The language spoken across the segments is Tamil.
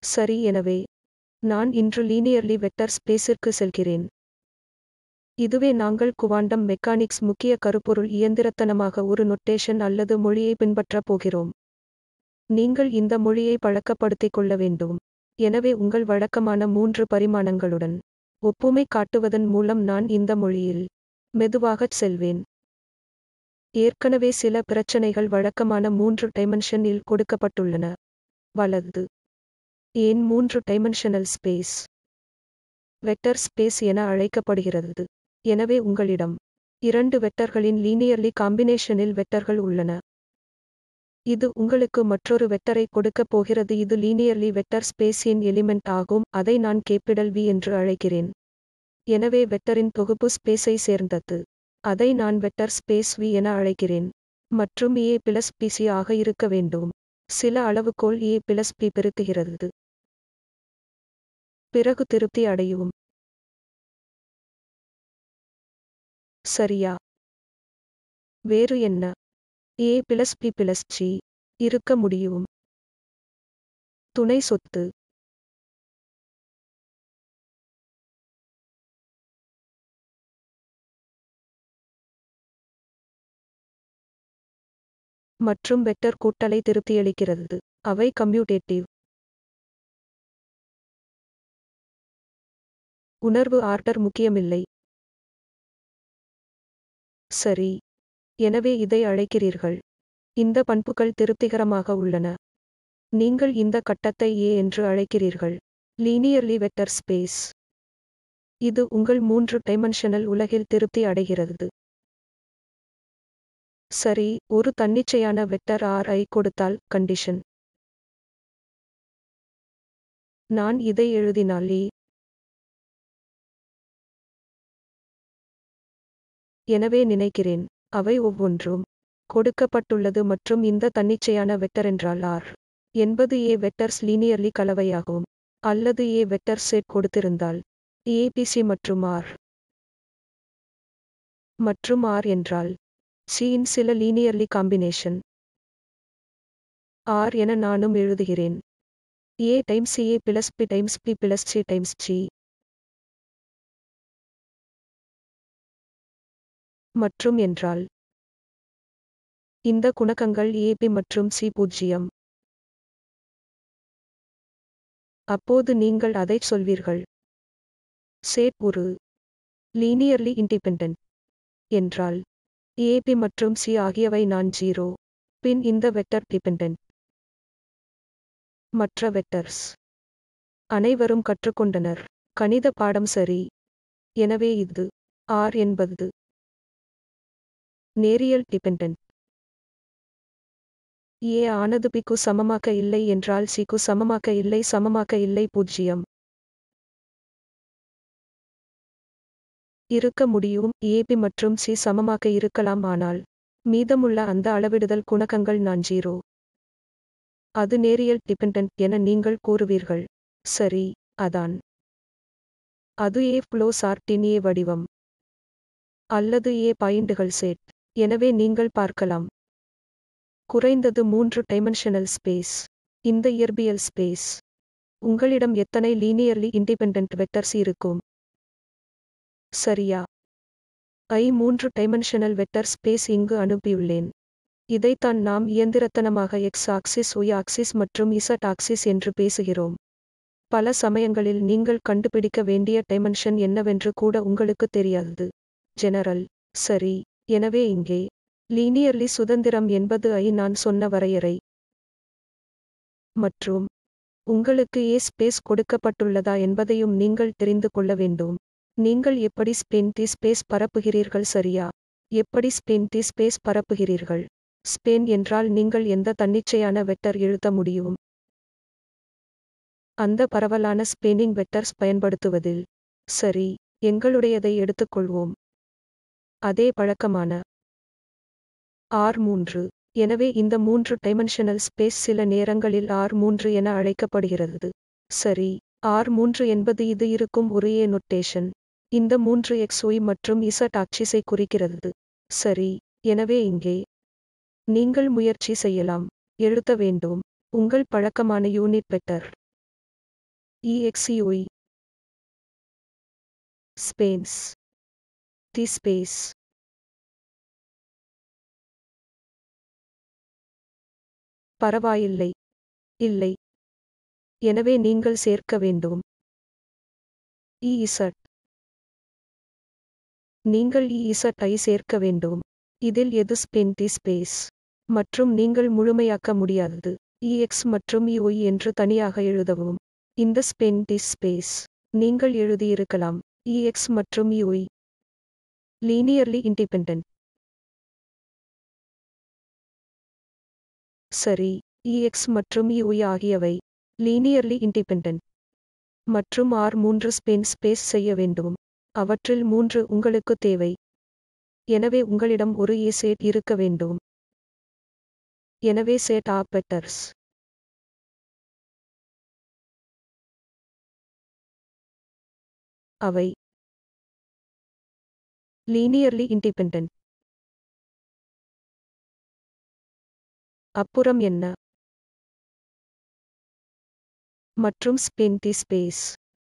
சரி எனவே நான் இன்று லீனியர்லி வெக்டர் ஸ்பேஸிற்கு செல்கிறேன் இதுவே நாங்கள் குவாண்டம் மெக்கானிக்ஸ் முக்கிய கருப்பொருள் இயந்திரத்தனமாக ஒரு நொட்டேஷன் அல்லது மொழியை பின்பற்றப் போகிறோம் நீங்கள் இந்த மொழியை பழக்கப்படுத்திக் கொள்ள வேண்டும் எனவே உங்கள் வழக்கமான மூன்று பரிமாணங்களுடன் ஒப்புமை காட்டுவதன் மூலம் நான் இந்த மொழியில் மெதுவாகச் செல்வேன் ஏற்கனவே சில பிரச்சனைகள் வழக்கமான மூன்று டைமென்ஷனில் கொடுக்கப்பட்டுள்ளன வலது ஏன் மூன்று டைமென்ஷனல் ஸ்பேஸ் வெக்டர் ஸ்பேஸ் என அழைக்கப்படுகிறது எனவே உங்களிடம் இரண்டு வெக்டர்களின் லீனியர்லி காம்பினேஷனில் வெக்டர்கள் உள்ளன இது உங்களுக்கு மற்றொரு வெக்டரை கொடுக்கப் போகிறது இது லீனியர்லி வெக்டர் ஸ்பேஸின் எலிமெண்ட் ஆகும் அதை நான் கேப்பிடல் வி என்று அழைக்கிறேன் எனவே வெக்டரின் தொகுப்பு ஸ்பேஸை சேர்ந்தது அதை நான் வெக்டர் ஸ்பேஸ் வி என அழைக்கிறேன் மற்றும் ஏ பிளஸ் பிசி ஆக இருக்க வேண்டும் சில அளவுகோல் ஏ பிளஸ் பி பெருக்குகிறது பிறகு திருப்தி அடையும் சரியா வேறு என்ன A plus B plus G இருக்க முடியும் துணை சொத்து மற்றும் வெக்டர் கூட்டலை திருப்தியளிக்கிறது அவை கம்யூட்டேட்டிவ் உணர்வு ஆர்டர் முக்கியமில்லை சரி எனவே இதை அழைக்கிறீர்கள் இந்த பண்புகள் திருப்திகரமாக உள்ளன நீங்கள் இந்த கட்டத்தை ஏ என்று அழைக்கிறீர்கள் லீனியர்லி வெக்டர் ஸ்பேஸ் இது உங்கள் மூன்று டைமென்ஷனல் உலகில் திருப்தி அடைகிறது சரி ஒரு தன்னிச்சையான வெக்டர் ஆர் ஐ கொடுத்தால் கண்டிஷன் நான் இதை எழுதினால் ஏ எனவே நினைக்கிறேன் அவை ஒவ்வொன்றும் கொடுக்கப்பட்டுள்ளது மற்றும் இந்த தன்னிச்சையான வெக்டர் என்றால் ஆர் என்பது ஏ வெக்டர்ஸ் லீனியர்லி கலவையாகும் அல்லது ஏ வெக்டர் செட் கொடுத்திருந்தால் ஏபிசி மற்றும் ஆர் மற்றும் ஆர் என்றால் சியின் சில லீனியர்லி காம்பினேஷன் ஆர் என நானும் எழுதுகிறேன் A times A plus B times B plus C times G மற்றும் என்றால் இந்த குணகங்கள் ஏபி மற்றும் சி பூஜ்ஜியம் அப்போது நீங்கள் அதைச் சொல்வீர்கள் சேட் ஒரு லீனியர்லி இண்டிபெண்டன்ட் என்றால் ஏபி மற்றும் சி ஆகியவை நான் ஜீரோ பின் இந்த வெக்டர் டிபெண்டன்ட் மற்ற வெக்டர்ஸ் அனைவரும் கற்றுக்கொண்டனர் கணித பாடம் சரி எனவே இது ஆர் என்பது நேரியல் டிபெண்டன்ட் ஏ ஆனது பிக்கு சமமாக்க இல்லை என்றால் சிக்கு சமமாக்க இல்லை சமமாக்க இல்லை பூஜ்ஜியம் இருக்க முடியும் ஏபி மற்றும் சி சமமாக்க இருக்கலாம் ஆனால் மீதமுள்ள அந்த அளவிடுதல் குணகங்கள் நான் ஜீரோ அது நேரியல் டிபெண்டன்ட் என நீங்கள் கூறுவீர்கள் சரி அதான் அது ஏ ஃப்ளோ சார்ட்டின் ஏ வடிவம் அல்லது ஏ பாயிண்டுகள் செட் எனவே நீங்கள் பார்க்கலாம் குறைந்தது மூன்று டைமென்ஷனல் ஸ்பேஸ் இந்த இயற்பியல் ஸ்பேஸ் உங்களிடம் எத்தனை லீனியர்லி இண்டிபெண்டன்ட் வெக்டர்ஸ் இருக்கும் சரியா ஐ மூன்று டைமென்ஷனல் வெக்டர் ஸ்பேஸ் இங்கு அனுப்பியுள்ளேன் இதைத்தான் நாம் இயந்திரத்தனமாக எக்ஸ் ஆக்சிஸ் ஒய் ஆக்சிஸ் மற்றும் இசட் ஆக்சிஸ் என்று பேசுகிறோம் பல சமயங்களில் நீங்கள் கண்டுபிடிக்க வேண்டிய டைமென்ஷன் என்னவென்று கூட உங்களுக்கு தெரியாது ஜெனரல் சரி எனவே இங்கே லீனியர்லி சுதந்திரம் என்பது ஐ நான் சொன்ன வரையறை மற்றும் உங்களுக்கு ஏ ஸ்பேஸ் கொடுக்கப்பட்டுள்ளதா என்பதையும் நீங்கள் தெரிந்து கொள்ள வேண்டும் நீங்கள் எப்படி ஸ்பென் தி ஸ்பேஸ் பரப்புகிறீர்கள் சரியா எப்படி ஸ்பென் தி ஸ்பேஸ் பரப்புகிறீர்கள் ஸ்பென் என்றால் நீங்கள் எந்த தன்னிச்சையான வெக்டர் எழுத முடியும் அந்த பரவலான ஸ்பெனிங் வெக்டர்ஸ் பயன்படுத்துவதில் சரி எங்களுடையதை எடுத்துக்கொள்வோம் அதே பழக்கமான ஆர் மூன்று எனவே இந்த மூன்று டைமென்ஷனல் ஸ்பேஸ் சில நேரங்களில் ஆர் மூன்று என அழைக்கப்படுகிறது சரி ஆர் மூன்று என்பது இது இருக்கும் ஒரு ஏ நொட்டேஷன் இந்த மூன்று எக்ஸ் ஒய் மற்றும் இசட் ஆக்சிஸை குறிக்கிறது சரி எனவே இங்கே நீங்கள் முயற்சி செய்யலாம் எழுத வேண்டும் உங்கள் பழக்கமான unit vector EXEOE space the space பரவாயில்லை இல்லை எனவே நீங்கள் சேர்க்க வேண்டும் EZ நீங்கள் EZ ஐ சேர்க்க வேண்டும் இதில் எது ஸ்பென் தி ஸ்பேஸ் மற்றும் நீங்கள் முழுமையாக்க முடியாதது EX மற்றும் EY என்று தனியாக எழுதவும் இந்த ஸ்பென் தி ஸ்பேஸ் நீங்கள் எழுதியிருக்கலாம் EX மற்றும் EY லீனியர்லி இண்டிபெண்டன்ட் சரி EX மற்றும் EY ஆகியவை லீனியர்லி இண்டிபெண்டன்ட் மற்றும் ஆர் மூன்று ஸ்பென் ஸ்பேஸ் செய்ய வேண்டும் அவற்றில் மூன்று உங்களுக்கு தேவை எனவே உங்களிடம் ஒரு ஏ செட் இருக்க வேண்டும் எனவே செட் ஆஃப் வெக்டர்ஸ் அவை லீனியர்லி இண்டிபெண்டன்ட் அப்புறம் என்ன மற்றும் ஸ்பென் தி ஸ்பேஸ்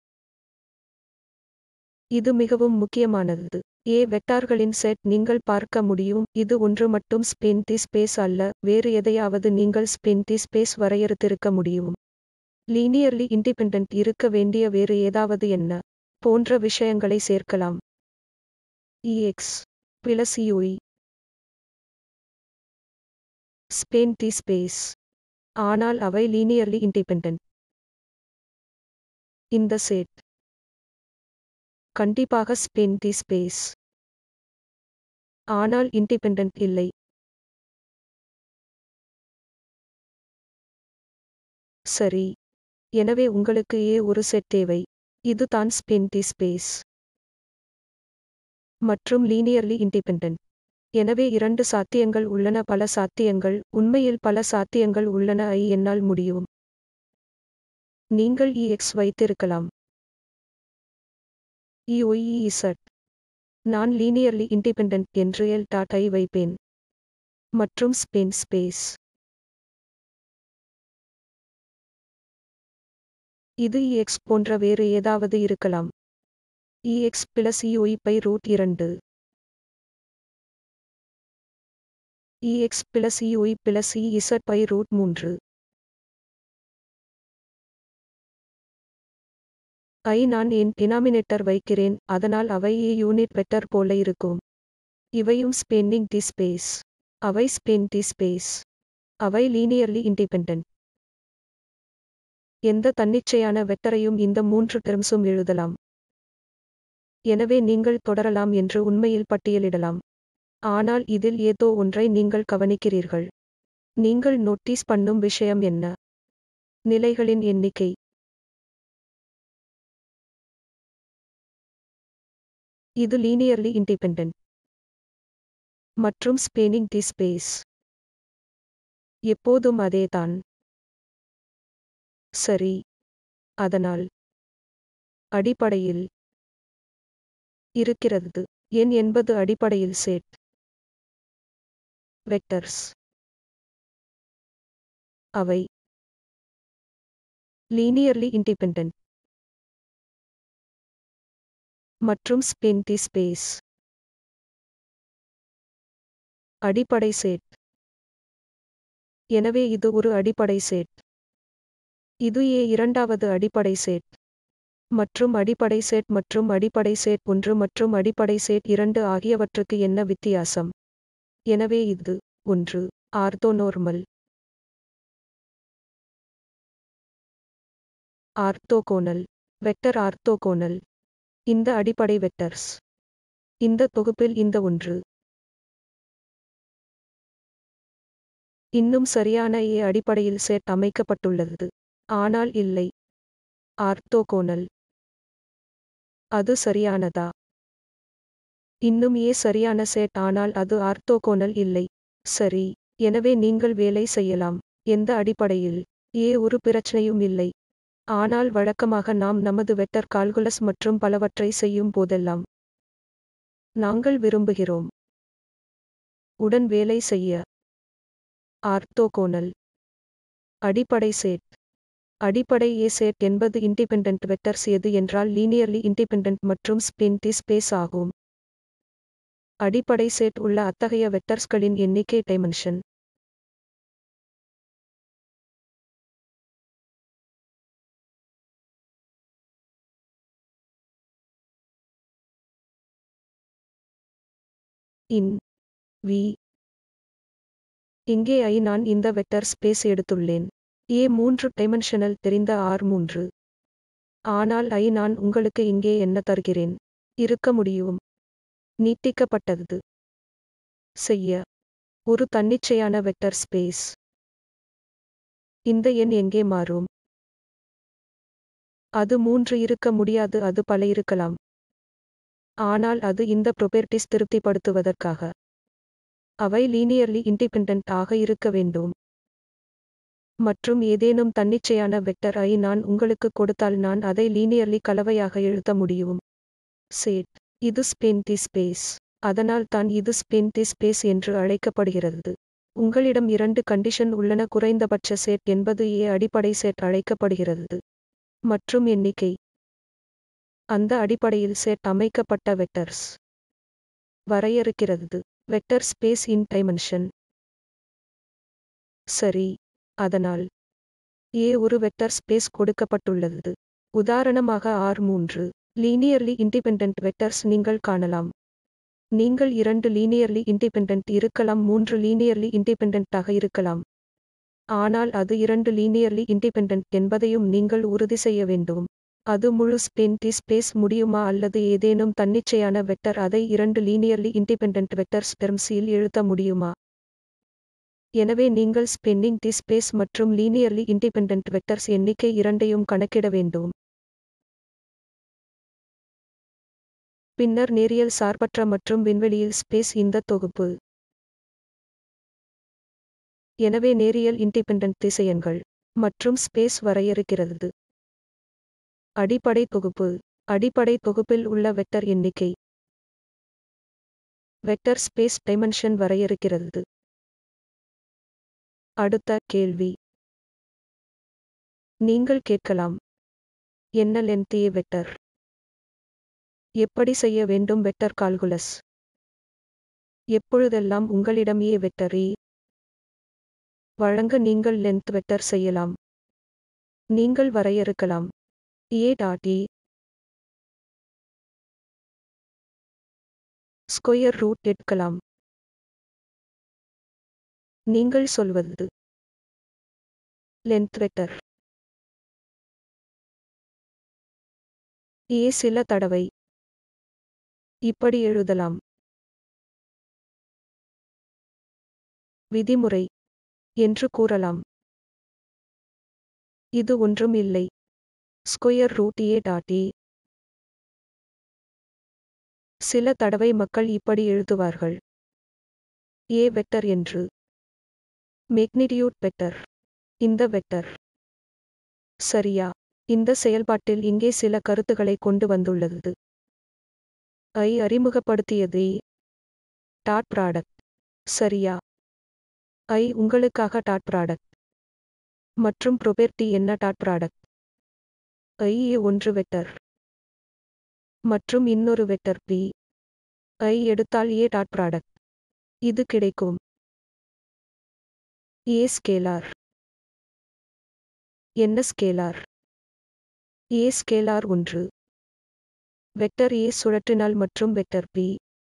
இது மிகவும் முக்கியமானது ஏ வெக்டார்களின் செட் நீங்கள் பார்க்க முடியும் இது ஒன்று மட்டும் ஸ்பென் தி ஸ்பேஸ் அல்ல வேறு எதையாவது நீங்கள் ஸ்பென் தி ஸ்பேஸ் வரையறுத்திருக்க முடியும் லீனியர்லி இண்டிபெண்டன்ட் இருக்க வேண்டிய வேறு ஏதாவது என்ன போன்ற விஷயங்களை சேர்க்கலாம் இஎக்ஸ் பிளஸ் யூஇ ஸ்பென் தி ஸ்பேஸ் ஆனால் அவை லீனியர்லி இண்டிபெண்டன்ட் இந்த செட் கண்டிப்பாக ஸ்பென் தி ஸ்பேஸ் ஆனால் இண்டிபெண்டன்ட் இல்லை சரி எனவே உங்களுக்கு ஏ ஒரு செட் தேவை இது தான் ஸ்பென் தி ஸ்பேஸ் மற்றும் லீனியர்லி இண்டிபெண்டன்ட் எனவே இரண்டு சாத்தியங்கள் உள்ளன பல சாத்தியங்கள் உண்மையில் பல சாத்தியங்கள் உள்ளன ஐ என்னால் முடியும் நீங்கள் இஎக்ஸ் வைத்திருக்கலாம் இஒய்இசட் நான் லீனியர்லி இண்டிபெண்டன்ட் என்று எல் டாட் ஐ வைப்பேன் மற்றும் ஸ்பென் ஸ்பேஸ் இது இஎக்ஸ் போன்ற வேறு ஏதாவது இருக்கலாம் EX plus EY by root இரண்டு EX plus EY plus Z by root மூன்று ஐ நான் என் டினாமினேட்டர் வைக்கிறேன் அதனால் அவை ஏ யூனிட் வெக்டர் போல இருக்கும் இவையும் ஸ்பென்னிங் தி ஸ்பேஸ் அவை ஸ்பென் தி ஸ்பேஸ் அவை லீனியர்லி இண்டிபெண்டன்ட் எந்த தன்னிச்சையான வெக்டரையும் இந்த மூன்று டெர்ம்ஸும் எழுதலாம் எனவே நீங்கள் தொடரலாம் என்று உண்மையில் பட்டியலிடலாம் ஆனால் இதில் ஏதோ ஒன்றை நீங்கள் கவனிக்கிறீர்கள் நீங்கள் நோட்டீஸ் பண்ணும் விஷயம் என்ன நிலைகளின் எண்ணிக்கை இது லீனியர்லி இண்டிபெண்டன்ட் மற்றும் ஸ்பேனிங் தி ஸ்பேஸ் எப்போதும் அதேதான் சரி அதனால் அடிப்படையில் இருக்கிறது எண் என்பது அடிப்படையில் செட் வெக்டர்ஸ் அவை லீனியர்லி இண்டிபெண்டன்ட் மற்றும் ஸ்பென் தி ஸ்பேஸ் அடிப்படை செட் எனவே இது ஒரு அடிப்படை செட் இது ஏ இரண்டாவது அடிப்படை செட் மற்றும் அடிப்படை செட் மற்றும் அடிப்படை செட் ஒன்று மற்றும் அடிப்படை செட் இரண்டு ஆகியவற்றுக்கு என்ன வித்தியாசம் எனவே இது ஒன்று ஆர்த்தோனோர்மல் ஆர்த்தோகோனல் வெக்டர் ஆர்த்தோகோனல் இந்த அடிப்படை வெக்டர்ஸ் இந்த தொகுப்பில் இந்த ஒன்று இன்னும் சரியான ஏ அடிப்படையில் செட் அமைக்கப்பட்டுள்ளது ஆனால் இல்லை ஆர்த்தோகோனல் அது சரியானதா இன்னும் ஏ சரியான செட் ஆனால் அது ஆர்த்தோகோனல் இல்லை சரி எனவே நீங்கள் வேலை செய்யலாம் எந்த அடிப்படையில் ஏ ஒரு பிரச்சனையும் இல்லை ஆனால் வழக்கமாக நாம் நமது வெக்டர் கால்குலஸ் மற்றும் பலவற்றை செய்யும் போதெல்லாம் நாங்கள் விரும்புகிறோம் உடன் வேலை செய்ய ஆர்த்தோகோனல் அடிப்படை செட் அடிப்படை ஏ செட் என்பது இண்டிபெண்டன்ட் வெக்டர்ஸ் எது என்றால் லீனியர்லி இண்டிபெண்டன்ட் மற்றும் ஸ்பின் தி ஸ்பேஸ் ஆகும் அடிப்படை செட் உள்ள அத்தகைய வெக்டர்ஸ்களின் எண்ணிக்கை டைமென்ஷன் இன் வி இங்கே ஐ நான் இந்த வெக்டர் ஸ்பேஸ் எடுத்துள்ளேன் ஏ மூன்று டைமென்ஷனல் தெரிந்த ஆர் மூன்று ஆனால் ஐ நான் உங்களுக்கு இங்கே என்ன தருகிறேன் இருக்க முடியும் நீட்டிக்கப்பட்டது செய்ய ஒரு தன்னிச்சையான வெக்டர் ஸ்பேஸ் இந்த எண் எங்கே மாறும் அது மூன்று இருக்க முடியாது அது பல இருக்கலாம் ஆனால் அது இந்த ப்ரொபெர்டிஸ் திருப்திப்படுத்துவதற்காக அவை லீனியர்லி இண்டிபெண்டன்ட் ஆக இருக்க வேண்டும் மற்றும் ஏதேனும் தன்னிச்சையான வெக்டர் ஐ நான் உங்களுக்கு கொடுத்தால் நான் அதை லீனியர்லி கலவையாக எழுத முடியும் சேட் இது ஸ்பென் தி ஸ்பேஸ் அதனால் தான் இது ஸ்பென் தி ஸ்பேஸ் என்று அழைக்கப்படுகிறது உங்களிடம் இரண்டு கண்டிஷன் உள்ளன குறைந்தபட்ச செட் என்பது ஏ அடிப்படை செட் அழைக்கப்படுகிறது மற்றும் எண்ணிக்கை அந்த அடிப்படையில் செட் அமைக்கப்பட்ட வெக்டர்ஸ் வரையறுக்கிறது வெக்டர் ஸ்பேஸ் இன் டைமென்ஷன் சரி அதனால் ஏ ஒரு வெக்டர் ஸ்பேஸ் கொடுக்கப்பட்டுள்ளது உதாரணமாக ஆர் மூன்று லீனியர்லி இண்டிபெண்டன்ட் வெக்டர்ஸ் நீங்கள் காணலாம் நீங்கள் இரண்டு லீனியர்லி இண்டிபெண்டன்ட் இருக்கலாம் மூன்று லீனியர்லி இண்டிபெண்டன்ட்டாக இருக்கலாம் ஆனால் அது இரண்டு லீனியர்லி இண்டிபெண்டன்ட் என்பதையும் நீங்கள் உறுதி செய்ய வேண்டும் அது முழு ஸ்பென் தி ஸ்பேஸ் முடியுமா அல்லது ஏதேனும் தன்னிச்சையான வெக்டர் அதை இரண்டு லீனியர்லி இண்டிபெண்டன்ட் வெக்டர்ஸ் பெர்ம்சியில் எழுத முடியுமா எனவே நீங்கள் ஸ்பென்னிங் தி ஸ்பேஸ் மற்றும் லீனியர்லி இண்டிபெண்டன்ட் வெக்டர்ஸ் எண்ணிக்கை இரண்டையும் கணக்கிட வேண்டும் பின்னர் நேரியல் சார்பற்ற மற்றும் விண்வெளியில் ஸ்பேஸ் இந்த தொகுப்பு எனவே நேரியல் இண்டிபெண்டன்ட் திசையன்கள் மற்றும் ஸ்பேஸ் வரையறுக்கிறது அடிப்படை தொகுப்பு அடிப்படை தொகுப்பில் உள்ள வெக்டர் எண்ணிக்கை வெக்டர் ஸ்பேஸ் டைமென்ஷன் வரையறுக்கிறது அடுத்த கேள்வி நீங்கள் கேட்கலாம் என்ன லென்த் ஏ வெக்டர் எப்படி செய்ய வேண்டும் வெக்டர் கால்குலஸ் எப்பொழுதெல்லாம் உங்களிடம் ஏ வெக்டர் ஏ வழங்க நீங்கள் லென்த் வெக்டர் செய்யலாம் நீங்கள் வரையறுக்கலாம் A dot A square root எடுக்கலாம் நீங்கள் சொல்வது லென்த் வெக்டர் ஏ சில தடவை இப்படி எழுதலாம் விதிமுறை என்று கூறலாம் இது ஒன்றும் இல்லை square root A dot A சில தடவை மக்கள் இப்படி எழுதுவார்கள் ஏ வெக்டர் என்று மேக்னிடியூட் வெக்டர் இந்த வெக்டர் சரியா இந்த செயல்பாட்டில் இங்கே சில கருத்துக்களை கொண்டு வந்துள்ளது ஐ அறிமுகப்படுத்தியது டாட் ப்ராடக்ட் சரியா ஐ உங்களுக்காக டாட் ப்ராடக்ட் மற்றும் ப்ரொபெர்ட்டி என்ன டாட் ப்ராடக்ட் ஐ ஏ ஒன்று வெக்டர் மற்றும் இன்னொரு வெக்டர் பி ஐ எடுத்தால் ஏ டாட் ப்ராடக்ட் இது கிடைக்கும் ஏ ஸ்கேலார் என்ன ஸ்கேலார் ஏ ஸ்கேலார் ஒன்று வெக்டர் ஏ சுழற்றினால் மற்றும் வெக்டர் பி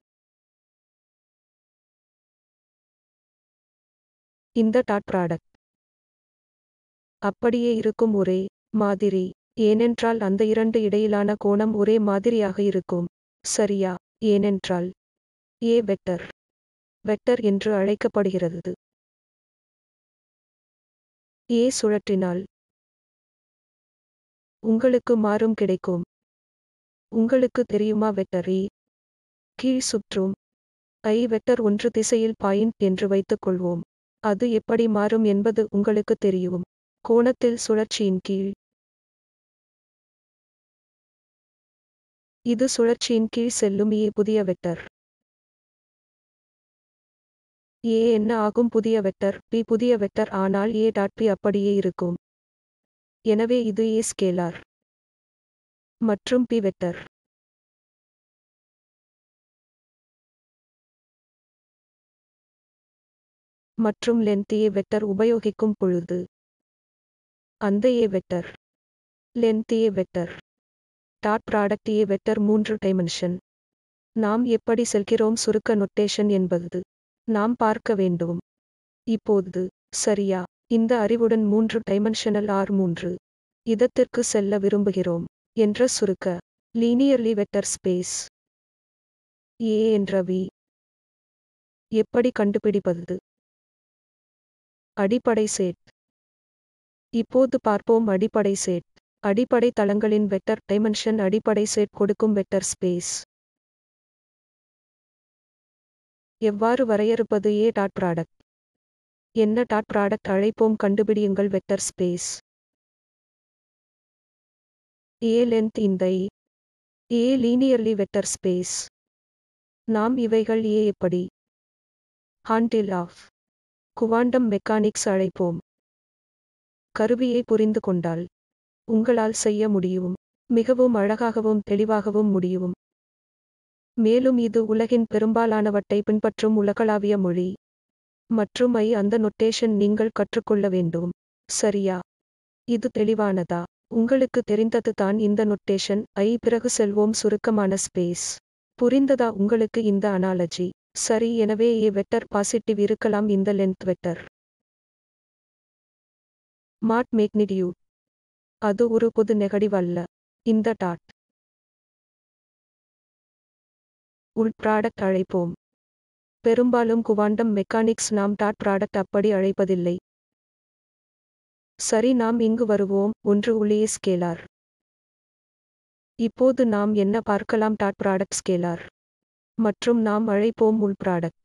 இந்த டாட் ப்ராடக்ட் அப்படியே இருக்கும் ஒரே மாதிரி ஏனென்றால் அந்த இரண்டு இடையிலான கோணம் ஒரே மாதிரியாக இருக்கும் சரியா ஏனென்றால் ஏ வெக்டர் வெக்டர் என்று அழைக்கப்படுகிறது ஏ சுழற்றினால் உங்களுக்கு மாறும் கிடைக்கும் உங்களுக்கு தெரியுமா வெக்டர் ஏ கீழ் சுற்றும் ஐ வெக்டர் ஒன்று திசையில் பாயிண்ட் என்று வைத்துக்கொள்வோம் அது எப்படி மாறும் என்பது உங்களுக்கு தெரியும் கோணத்தில் சுழற்சியின் கீழ் இது சுழற்சியின் கீழ் செல்லும் ஏ புதிய வெக்டர் ஏ என்ன ஆகும் புதிய வெக்டர் பி புதிய வெக்டர் ஆனால் ஏ டாட் பி அப்படியே இருக்கும் எனவே இது ஏ ஸ்கேலார் மற்றும் பி வெக்டர் மற்றும் லென்த் ஏ வெக்டர் உபயோகிக்கும் பொழுது அந்த A vector length A vector dot product A vector மூன்று டைமென்ஷன் நாம் எப்படி செல்கிறோம் சுருக்க நொட்டேஷன் என்பது நாம் பார்க்க வேண்டும் இப்போது சரியா இந்த அறிவுடன் மூன்று டைமென்ஷனல் ஆர் மூன்று இதத்திற்கு செல்ல விரும்புகிறோம் என்ற சுருக்க லீனியர்லி வெக்டர் ஸ்பேஸ் ஏ என்ற வி எப்படி கண்டுபிடிப்பது அடிப்படை செட் இப்போது பார்ப்போம் அடிப்படை செட் அடிப்படை தளங்களின் வெக்டர் டைமென்ஷன் அடிப்படை செட் கொடுக்கும் வெக்டர் ஸ்பேஸ் எவ்வாறு வரையறுப்பது ஏ டாட் ப்ராடக்ட் என்ன டாட் ப்ராடக்ட் அழைப்போம் கண்டுபிடியுங்கள் வெக்டர் ஸ்பேஸ் ஏ லென்த் இந்த ஏ லீனியர்லி வெக்டர் ஸ்பேஸ் நாம் இவைகள் ஏ எப்படி ஹாண்டில் ஆஃப் குவாண்டம் மெக்கானிக்ஸ் அழைப்போம் கருவியை புரிந்து கொண்டால் உங்களால் செய்ய முடியும் மிகவும் அழகாகவும் தெளிவாகவும் முடியும் மேலும் இது உலகின் பெரும்பாலானவற்றை பின்பற்றும் உலகளாவிய மொழி மற்றும் ஐ அந்த நொட்டேஷன் நீங்கள் கற்றுக்கொள்ள வேண்டும் சரியா இது தெளிவானதா உங்களுக்கு தெரிந்தது தான் இந்த நொட்டேஷன் ஐ பிறகு செல்வோம் சுருக்கமான ஸ்பேஸ் புரிந்ததா உங்களுக்கு இந்த அனாலஜி சரி எனவே ஏ வெக்டர் பாசிட்டிவ் இருக்கலாம் இந்த லென்த் வெக்டர் மாட் மேக்னிடியூட் அது ஒரு பொது நெகடிவ் அல்ல இந்த டாட் உள் ப்ராடக்ட் அழைப்போம் பெரும்பாலும் குவாண்டம் மெக்கானிக்ஸ் நாம் டாட் ப்ராடக்ட் அப்படி அழைப்பதில்லை சரி நாம் இங்கு வருவோம் ஒன்று உள்ளே ஸ்கேலார் இப்போது நாம் என்ன பார்க்கலாம் டாட் ப்ராடக்ட் ஸ்கேலார் மற்றும் நாம் அழைப்போம் உள் ப்ராடக்ட்